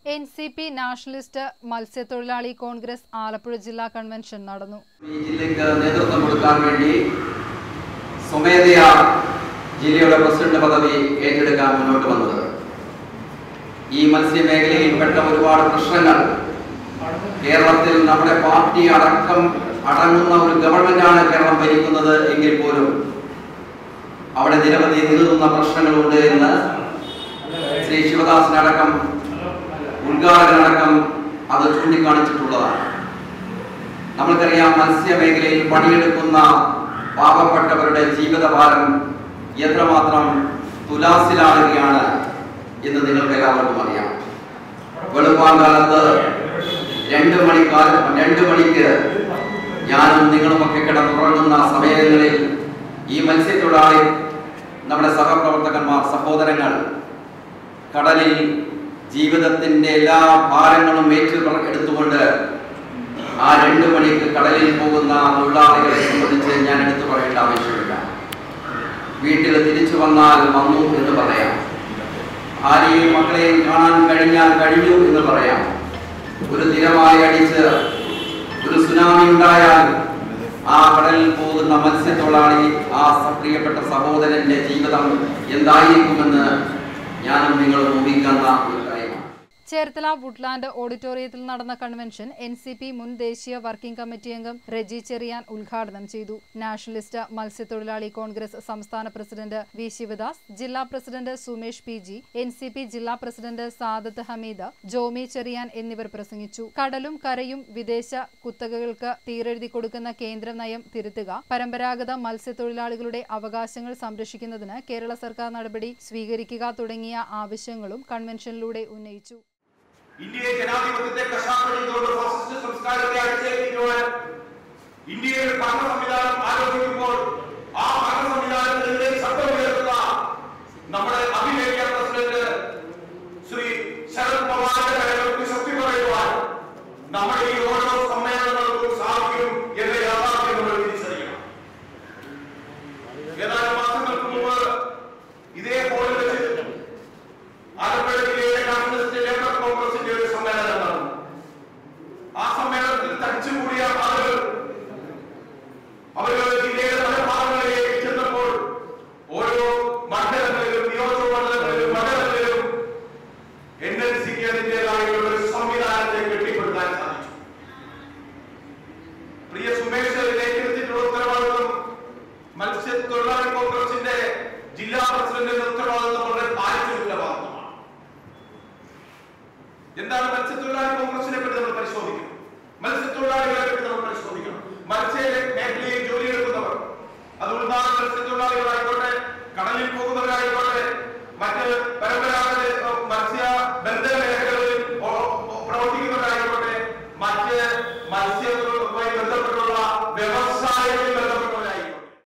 N C P nationalist മത്സ്യത്തൊഴിലാളി കോൺഗ്രസ് ആലപ്പുഴ ജില്ലാ convention നടന്നു ഈ ജില്ലയ്ക്ക് നേതൃത്വം കൊടുക്കാൻ വേണ്ടി സ്വമേധയാ ജില്ലയുടെ പ്രസിഡന്റ് പദവി ഏറ്റെടുക്കാൻ മുന്നോട്ട് വന്നത് ഈ മത്സ്യമേഖലയിൽപ്പെട്ട ഒരുപാട് പ്രശ്നങ്ങൾ കേരളത്തിൽ നമ്മുടെ പാർട്ടി അടക്കം അടങ്ങുന്ന ഒരു ഗവൺമെന്റാണ് കേരളം ഭരിക്കുന്നത് എങ്കിൽ പോലും അവിടെ നിരവധി നീളുന്ന പ്രശ്നങ്ങളുണ്ട് എന്ന് ശ്രീ ശിവദാസിനടക്കം ഉദ്ഘാടകനടക്കം അത് ചൂണ്ടിക്കാണിച്ചിട്ടുള്ളതാണ് നമ്മൾക്കറിയാം മത്സ്യമേഖലയിൽ പണിയെടുക്കുന്ന പാവപ്പെട്ടവരുടെ ജീവിതഭാരം എത്രമാത്രം തുലാസിലാകുകയാണ് എന്ന് നിങ്ങൾക്ക് എല്ലാവർക്കും അറിയാം വെളുപ്പാങ്കാലത്ത് രണ്ട് മണിക്കാലം രണ്ട് മണിക്ക് ഞാനും നിങ്ങളുമൊക്കെ കിടന്നുറങ്ങുന്ന സമയങ്ങളിൽ ഈ മത്സ്യത്തൊഴിലാളി നമ്മുടെ സഹപ്രവർത്തകന്മാർ സഹോദരങ്ങൾ കടലിൽ ജീവിതത്തിന്റെ എല്ലാ ഭാരങ്ങളും ഏറ്റു എടുത്തുകൊണ്ട് ആ രണ്ടു മണിക്ക് കടലിൽ പോകുന്ന തൊഴിലാളികളെ സംബന്ധിച്ച് ഞാൻ എടുത്തു പറയേണ്ട ആവശ്യമില്ല വീട്ടിൽ തിരിച്ചു വന്നാൽ വന്നു എന്ന് പറയാം ഭാര്യയും മക്കളെയും കാണാൻ കഴിഞ്ഞാൽ കഴിഞ്ഞു എന്ന് പറയാം ഒരു തിരമായി അടിച്ച് ഒരു സുനാമി ഉണ്ടായാൽ ആ കടലിൽ പോകുന്ന മത്സ്യത്തൊഴിലാളി ആ സ- പ്രിയപ്പെട്ട സഹോദരന്റെ ജീവിതം എന്തായിരിക്കുമെന്ന് ഞാനും നിങ്ങളും ഊഹിക്കുന്ന ഒരു കാര്യമാണ് ചേർത്തല വുഡ്ലാൻഡ് ഓഡിറ്റോറിയത്തിൽ നടന്ന കൺവെൻഷൻ എൻ സി പി മുൻ ദേശീയ വർക്കിംഗ് കമ്മിറ്റി അംഗം റെജി ചെറിയാൻ ഉദ്ഘാടനം ചെയ്തു നാഷണലിസ്റ്റ് മത്സ്യത്തൊഴിലാളി കോൺഗ്രസ് സംസ്ഥാന പ്രസിഡന്റ് വി ശിവദാസ് ജില്ലാ president Sumesh P G N C P ജില്ലാ പ്രസിഡന്റ് സാദത്ത് ഹമീദ് ജോമി ചെറിയാൻ എന്നിവർ പ്രസംഗിച്ചു കടലും കരയും വിദേശ കുത്തകകൾക്ക് തീരെഴുതി കൊടുക്കുന്ന കേന്ദ്ര നയം തിരുത്തുക പരമ്പരാഗത മത്സ്യത്തൊഴിലാളികളുടെ അവകാശങ്ങൾ സംരക്ഷിക്കുന്നതിന് കേരള സർക്കാർ നടപടി സ്വീകരിക്കുക തുടങ്ങിയ ആവശ്യങ്ങളും കൺവെൻഷനിലൂടെ ഉന്നയിച്ചു ഇന്ത്യയെ ജനാധിപത്യത്തെ കശാപ്പടിച്ചുകൊണ്ട് ഫാസിസ്റ്റ് സംസ്കാരത്തെ അടിച്ചേൽപ്പിക്കുവാൻ ഇന്ത്യയുടെ ഭരണ സംവിധാനം ആലോചിക്കുമ്പോൾ ആ ഭരണ സംവിധാനത്തിനെതിരെ ശബ്ദമുയർത്തുന്ന നമ്മുടെ അഭിനേക്യ പ്രസിഡന്റ് ശ്രീ ശരത് പവാറിന്റെ കാര്യങ്ങൾക്ക് ശക്തി പറയുവാൻ നമ്മുടെ ഈ ഓരോ സമ്മേളനങ്ങൾക്കും സാധിക്കും എന്ന യാഥാർത്ഥ്യം നമ്മൾ തിരിച്ചറിയണം ഏതാനും മാസങ്ങൾക്ക് മുമ്പ് ഇതേ ഹോളിൽ വെച്ച് ആലപ്പുഴ ജില്ലയിലെ നാഷണലിസ്റ്റ് ലേബർ കോൺഗ്രസിന്റെ ഒരു സമ്മേളനം നടന്നു ആ സമ്മേളനത്തിൽ തടിച്ചുകൂടിയ ആളുകൾ അവര് ജില്ലയുടെ പല ഭാഗങ്ങളിലേക്ക് ചെന്നപ്പോൾ ഓരോ മണ്ഡലങ്ങളിലും നിയോജക മണ്ഡലങ്ങളിലും മണ്ഡലങ്ങളിലും എൻ എൻ സിക്ക് അതിൻ്റെതായിട്ടുള്ള ഒരു സംവിധാനത്തെ കെട്ടിപ്പടുക്കാൻ സാധിച്ചു പ്രിയ സുമേഷ് ഏറ്റെടുത്തിട്ടുള്ള ഉത്തരവാദിത്വം മത്സ്യത്തൊഴിലാളി കോൺഗ്രസിന്റെ ജില്ലാ പ്രസിഡന്റിന്റെ ഉത്തരവാദിത്വം വളരെ പാലിച്ച ഉത്തരവാദിത്വമാണ് എന്താണ് മത്സ്യത്തൊഴിലാളി കോൺഗ്രസിനെ പറ്റി നമ്മൾ പരിശോധിക്കണം മത്സ്യത്തൊഴിലാളികളെ പറ്റി നമ്മൾ പരിശോധിക്കണം മത്സ്യ മേഖലയിൽ ജോലിയെടുക്കുന്നവർ അത് ഉൾനാടൻ മത്സ്യത്തൊഴിലാളികളായിക്കോട്ടെ കടലിൽ പോകുന്നവരായിക്കോട്ടെ മറ്റ് പരമ്പരാഗത ഏഹ്, മത്സ്യ ബന്ധന മേഖലകളിൽ ഓ- ഓ- പ്രവർത്തിക്കുന്നവരായിക്കോട്ടെ മറ്റ് മത്സ്യവുമായി ബന്ധപ്പെട്ടുള്ള വ്യവസായങ്ങളിൽ